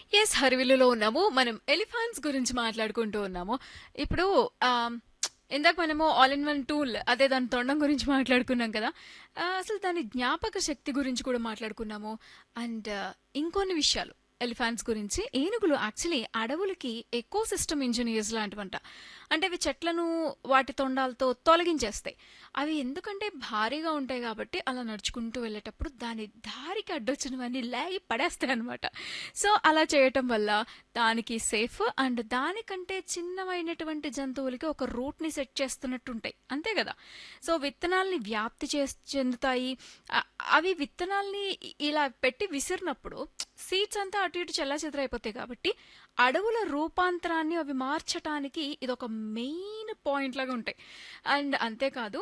Yes. హరివిల్లులో ఉన్నాము. మనం elephants గురించి మాట్లాడుకుంటూ ఉన్నాము. ఇప్పుడు ఆహ్, ఇందాక మనము ఆల్ ఇన్ వన్ టూల్ అదే దాని తొండం గురించి మాట్లాడుకున్నాం కదా! ఆహ్, అసలు దాని జ్ఞాపక శక్తి గురించి కూడా మాట్లాడుకున్నాము. అండ్ ఇంకొన్ని విషయాలు ఎలిఫాంట్స్ గురించి. ఏనుగులు యాక్చువల్లీ అడవులకి ఎకోసిస్టమ్ ఇంజినీర్స్ లాంటివంట. అంటే అవి చెట్లను వాటి తొండాలతో తొలగించేస్తాయి. అవి ఎందుకంటే భారీగా ఉంటాయి కాబట్టి అలా నడుచుకుంటూ వెళ్ళేటప్పుడు దాని దారికి అడ్డొచ్చినవన్నీ లాగి పడేస్తాయన్నమాట. సో, అలా చేయటం వల్ల దానికి సేఫ్ అండ్ దానికంటే చిన్నవైనటువంటి జంతువులకి ఒక రూట్‌ని సెట్ చేస్తున్నట్టుంటాయి. అంతే గదా! సో, విత్తనాల్ని వ్యాప్తి చేస్ చెందుతాయి. అ అవి విత్తనాల్ని ఇ ఇలా పెట్టి విసిరినప్పుడు సీడ్స్ అంతా అటు ఇటు చెల్లాచెదరైపోతాయి కాబట్టి అడవుల రూపాంతరాన్ని అవి మార్చటానికి ఇదొక మెయిన్ పాయింట్ లాగా ఉంటాయి. అండ్ అంతేకాదు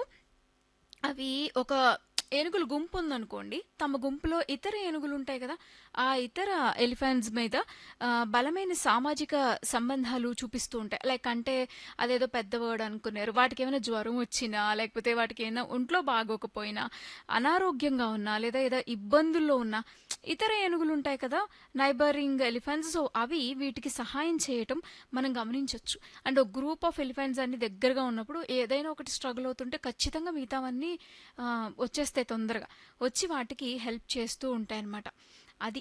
అవి ఒక ఏనుగుల గుంపు ఉందనుకోండి. తమ గుంపులో ఇతర ఏనుగులు ఉంటాయి కదా! ఆ ఇతర ఎలిఫెంట్స్ మీద ఆహ్, బలమైన సామాజిక సంబంధాలు చూపిస్తూ ఉంటాయి. లైక్ అంటే అదేదో పెద్ద వర్డ్ అనుకున్నారు. వాటికేమైనా జ్వరం వచ్చినా, లేకపోతే వాటికేమైనా ఒంట్లో బాగోకపోయినా, అనారోగ్యంగా ఉన్నా, లేదా ఏదో ఇబ్బందుల్లో ఉన్నా ఇతర ఏనుగులు ఉంటాయి కదా! నైబరింగ్ ఎలిఫెంట్స్ సో, అవి వీటికి సహాయం చేయటం మనం గమనించొచ్చు. అండ్ ఒక గ్రూప్ ఆఫ్ ఎలిఫెంట్స్ అన్నీ దగ్గరగా ఉన్నప్పుడు ఏదైనా ఒకటి స్ట్రగుల్ అవుతుంటే ఖచ్చితంగా మిగతావన్నీ ఆహ్, వచ్చేస్తాయి తొందరగా. వచ్చి వాటికి హెల్ప్ చేస్తూ ఉంటాయన్నమాట. అది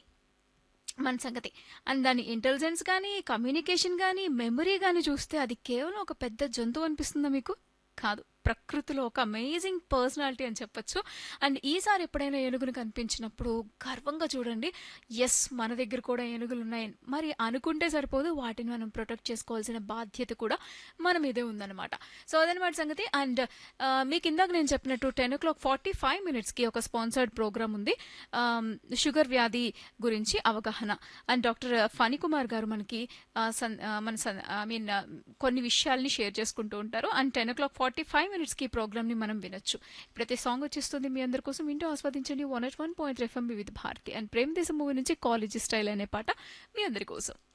మన సంగతి. అండ్ దాని ఇంటెలిజెన్స్ గానీ, కమ్యూనికేషన్ గానీ, మెమరీ గానీ చూస్తే అది కేవలం ఒక పెద్ద జంతువు అనిపిస్తుందా మీకు? కాదు. ప్రకృతిలో ఒక అమేజింగ్ పర్సనాలిటీ అని చెప్పొచ్చు. అండ్ ఈసారి ఎప్పుడైనా ఏనుగును కనిపించినప్పుడు గర్వంగా చూడండి. యెస్! మన దగ్గర కూడా ఏనుగులున్నాయి. మరి అనుకుంటే సరిపోదు. వాటిని మనం ప్రొటెక్ట్ చేసుకోవాల్సిన బాధ్యత కూడా మన మీదే ఉందన్నమాట. సో, అదనమాట సంగతి. అండ్ ఆహ్, మీకు ఇందాక నేను చెప్పినట్టు 10:45 మినిట్స్‌కి ఒక స్పాన్సర్డ్ ప్రోగ్రామ్ ఉంది. ఆహ్, షుగర్ వ్యాధి గురించి అవగాహన. అండ్ డాక్టర్ ఫణికుమార్ గారు మనకి ఆహ్, సన్ ఆహ్, మన సన్ ఐ మీన్ కొన్ని విషయాల్ని షేర్ చేసుకుంటూ ఉంటారు. అండ్ 10:45 మినిట్స్‌కి ఈ ప్రోగ్రామ్‌ని మనం వినొచ్చు. ఇప్పుడైతే సాంగ్ వచ్చేస్తుంది మీ అందరి కోసం. వింటూ ఆస్వాదించండి. 101.3 FM Vividh Bharati. And 'Premadesam' movie నుంచి 'కాలేజీ స్టైల్' అనే పాట మీ అందరి కోసం.